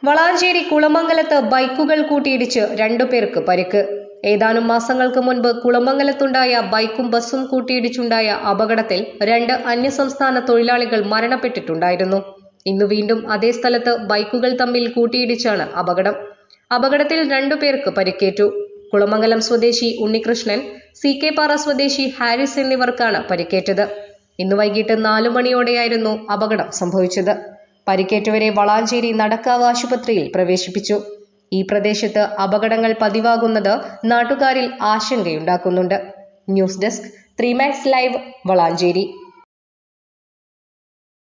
വളാഞ്ചേരി കുളമംഗലത്ത് ബൈക്കുകൾ കൂട്ടിയിടിച്ച് രണ്ടുപേർക്ക് പരിക്ക് ഏതാനും മാസങ്ങൾക്ക് മുൻപ് കുളമംഗലത്തുണ്ടായ ബൈക്കും ബസ്സും കൂട്ടിയിടിച്ചുണ്ടായ അപകടത്തിൽ രണ്ട് അന്യസംസ്ഥാന തൊഴിലാളികൾ മരണപ്പെട്ടിട്ടുണ്ടായിരുന്നു ഇന്ന് വീണ്ടും അതേ സ്ഥലത്ത് ബൈക്കുകൾ തമ്മിൽ കൂട്ടിയിടിച്ചാണ് അപകടം അപകടത്തിൽ രണ്ടുപേർക്ക് പരിക്കേറ്റു കുളമംഗലം സ്വദേശി ഉണ്ണികൃഷ്ണൻ സി കെ പാറ സ്വദേശി ഹാരിസ് എന്നിവർക്കാണ് പരിക്കേറ്റത് ഇന്ന് വൈകിട്ട് നാലു മണിയോടെയായിരുന്നു അപകടം സംഭവിച്ചത് പരിക്കേറ്റവരെ വളാഞ്ചേരി നടക്കാവ് ആശുപത്രിയിൽ പ്രവേശിപ്പിച്ചു ഈ പ്രദേശത്ത് അപകടങ്ങൾ പതിവാകുന്നത് നാട്ടുകാരിൽ ആശങ്കയുണ്ടാക്കുന്നുണ്ട് news desk three max live Valanchery